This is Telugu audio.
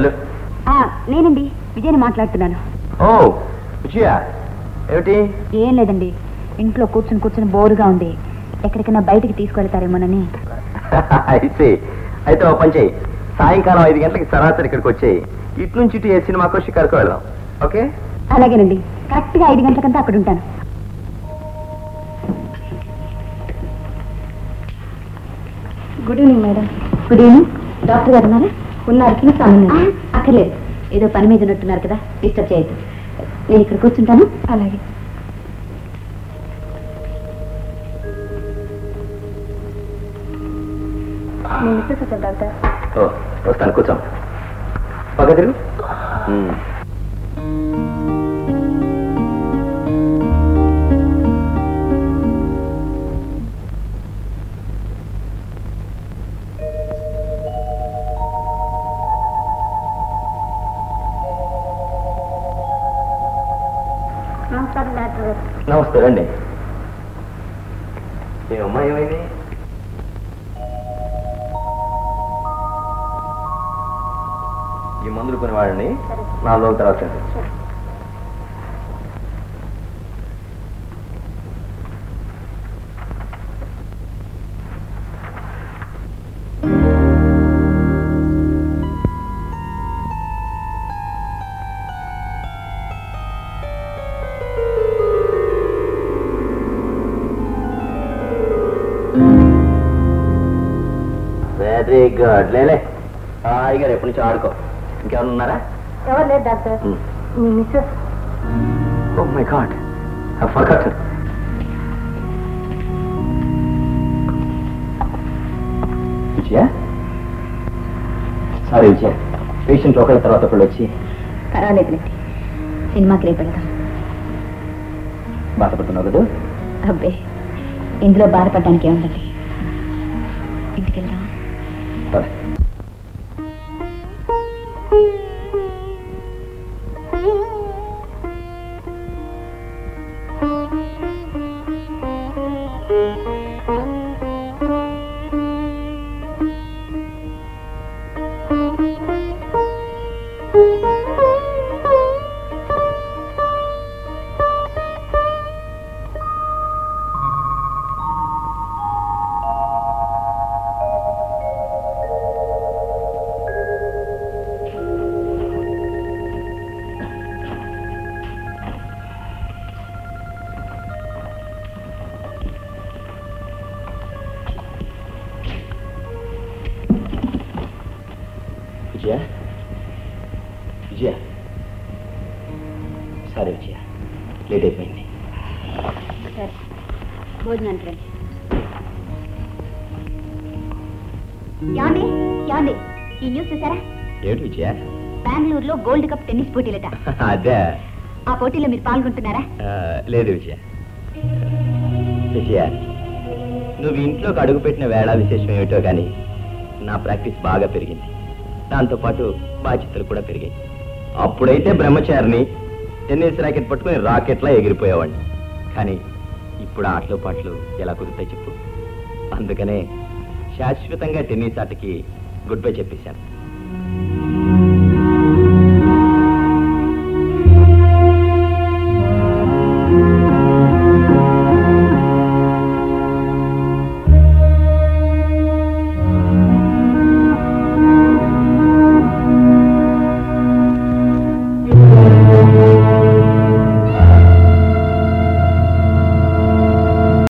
హలో ఆ, నేనండి విజయని మాట్లాడుతున్నాను ఓ విజయ ఏమిటి ఏం లేదండి ఇంట్లో కూర్చుని కూర్చుని బోరుగా ఉంది ఎక్కడికైనా బయటికి తీసుకెళ్తారేమోనని అయితే అయితే ఓ పని చేయి సాయంకాలం ఐదు గంటలకి సరాసరి ఇక్కడికి వచ్చేయి ఇటు నుంచి ఇటు ఏ సినిమాకో షికారుకో వెళ్దాం ఓకే అలాగేనండి కరెక్ట్ గా ఐదు గంటలకంతా అక్కడ ఉంటాను good evening madam good evening doctor గారు ఉన్నారా ఉన్నారు పిలుస్తాను అక్కర్లేదు ఏదో పని మీద ఉన్నట్టున్నారు కదా డిస్టర్బ్ చేయొద్దు నేను ఇక్కడ కూర్చుంటాను అలాగే డాక్టర్ ఓ వస్తాను కూర్చోం పక్క తిరుగు మ్మ్. నమస్కారం డాక్టర్ గారు నమస్తే రండి ఏమమ్మా ఏమైంది ఈ మందులు కొనేవాడిని నాలుగు రోజుల తర్వాత రండి. వెరీ గుడ్ లేలే హాయిగా రేపు నుంచి ఆడుకో ఇంకెవరు ఉన్నారా ఎవరు లేదు డాక్టర్ మీ Mrs oh my god I forgot Vijaya sorry Vijaya patient ఒకళ్ళ తర్వాత ఒకళ్ళు వచ్చి పర్వాలేదులేండి సినిమాకి రేపు వెళదాం బాధపడుతున్నావు కదా అబ్బే ఇందులో బాధపడడానికి ఏముందండి ఇంటికి వెళ్దాం సరే విజయ విజయ సరే విజయ లేట్ అయిపోయింది సరే భోజనానికి రండి యాండి యాండి ఈ న్యూస్ చూసారా ఏమిటి విజయ బెంగళూరులో గోల్డ్ కప్ టెన్నిస్ పోటీలట అదే ఆ పోటీలో మీరు పాల్గొంటున్నారా ఆ, లేదు విజయ విజయ నువ్వు ఇంట్లోకి అడుగుపెట్టిన వేళ విశేషం ఏమిటో కానీ నా ప్రాక్టీస్ బాగా పెరిగింది దాంతోపాటు బాధ్యతలు కూడా పెరిగాయి అప్పుడైతే బ్రహ్మచారిని టెన్నిస్ ర్యాకెట్ పట్టుకుని రాకెట్లా ఎగిరిపోయేవాడిని కానీ ఇప్పుడు ఆ ఆటలో పాటలు ఎలా కుదురుతాయి చెప్పు అందుకనే శాశ్వతంగా టెన్నిస్ ఆటకి గుడ్ బై చెప్పేశాను